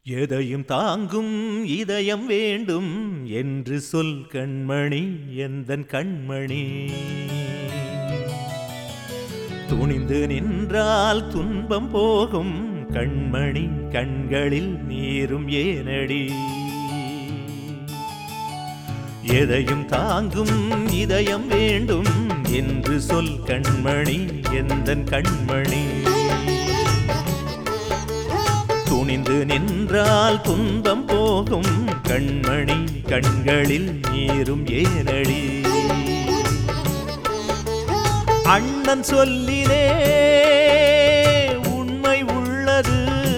எதையும் தாங்கும் இதயம் வேண்டும் என்று சொல் கண்மணி எந்தன் கண்மணி துணிந்து நின்றால் துன்பம் போகும் கண்மணி கண்களில் நீரும் ஏனடி எதையும் தாங்கும் இதயம் வேண்டும் என்று சொல் கண்மணி எந்தன் கண்மணி துணிந்து நின்றால் துன்பம் போகும் கண்மணி கண்களில் நீரும் ஏனடி அண்ணன் சொல்லிலே உண்மை உள்ளது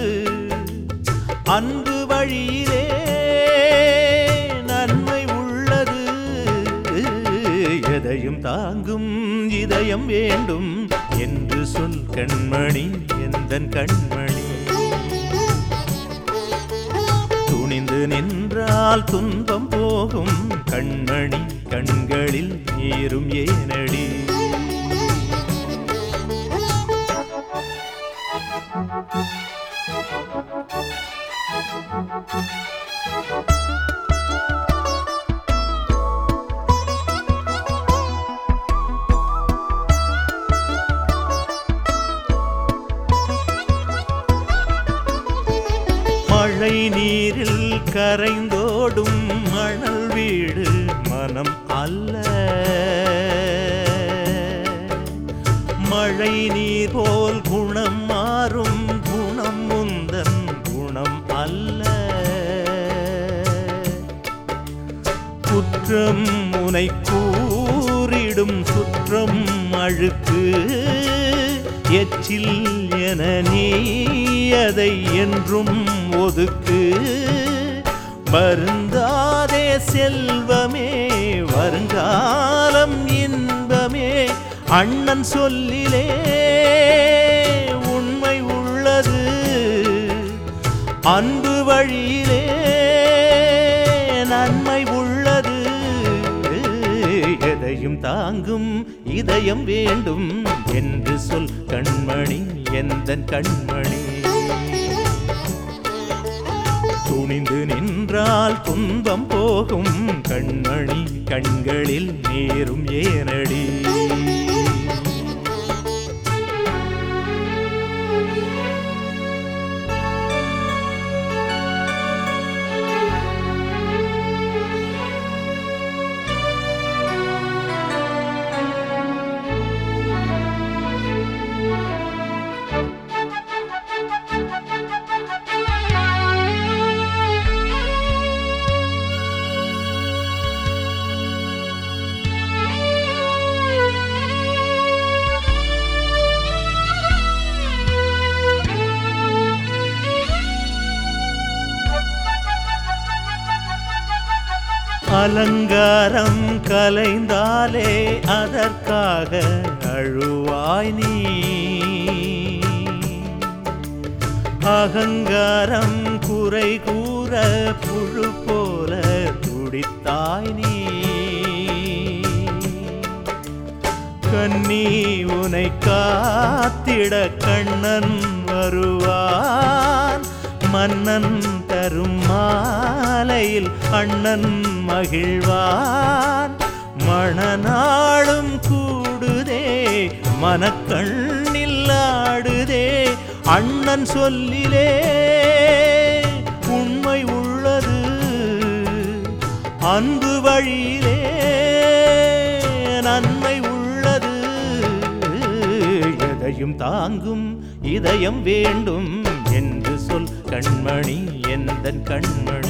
அன்பு வழியிலே நன்மை உள்ளது எதையும் தாங்கும் இதயம் வேண்டும் என்று சொல் கண்மணி எந்தன் கண்மணி துணிந்து நின்றால் துன்பம் போகும் கண்மணி கண்களில் நீரும் ஏனடி மழை நீரில் கரைந்தோடும் மணல் வீடு மனம் அல்ல மழை நீர் போல் குணம் மாறும் குணம் முந்தன் குணம் அல்ல குற்றம் உனை கூறிடும் சுற்றம் அழுக்கு எச்சில் என நீ அதை என்றும் ஒதுக்கு வருந்தாதே செல்வமே வருங்காலம் இன்பமே அண்ணன் சொல்லிலே உண்மை உள்ளது அன்பு வழியிலே நன்மை உள்ளது எதையும் தாங்கும் இதயம் வேண்டும் என்று சொல் கண்மணி எந்தன் கண்மணி துணிந்து நின்றால் துன்பம் போகும் கண்மணி கண்களில் நேரும் ஏனடி அலங்காரம் கலைந்தாலே அதற்காக அழுவாய் நீ அகங்காரம் குறை கூற புழு போல துடித்தாய் நீ கண்ணி உனை காத்திட கண்ணன் வருவான் மன்னன் தரும் மாலையில் அண்ணன் மகிழ்வான் மணநாளும் கூடுதே மனக்கண்ணில் ஆடுதே அண்ணன் சொல்லிலே உண்மை உள்ளது அன்பு வழியிலே நன்மை உள்ளது எதையும் தாங்கும் இதயம் வேண்டும் என்று சொல் கண்மணி எந்தன் கண்மணி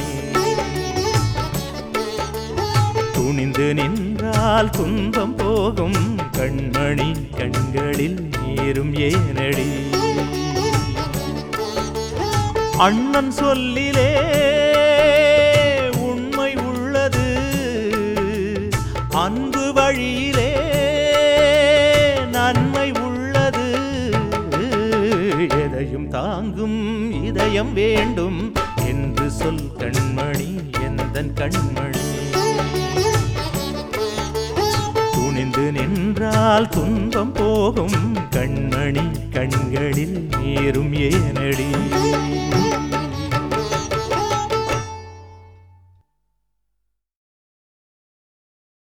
துணிந்து நின்றால் துன்பம் போகும் கண்மணி கண்களில் நீரும் ஏனடி அண்ணன் சொல்லிலே உண்மை உள்ளது அன்பு வழியிலே நன்மை உள்ளது எதையும் தாங்கும் இதயம் வேண்டும் என்று சொல் கண்மணி எந்தன் கண்மணி துணிந்து நின்றால் துன்பம் போகும் கண்மணி கண்களில் நீரும் ஏனடி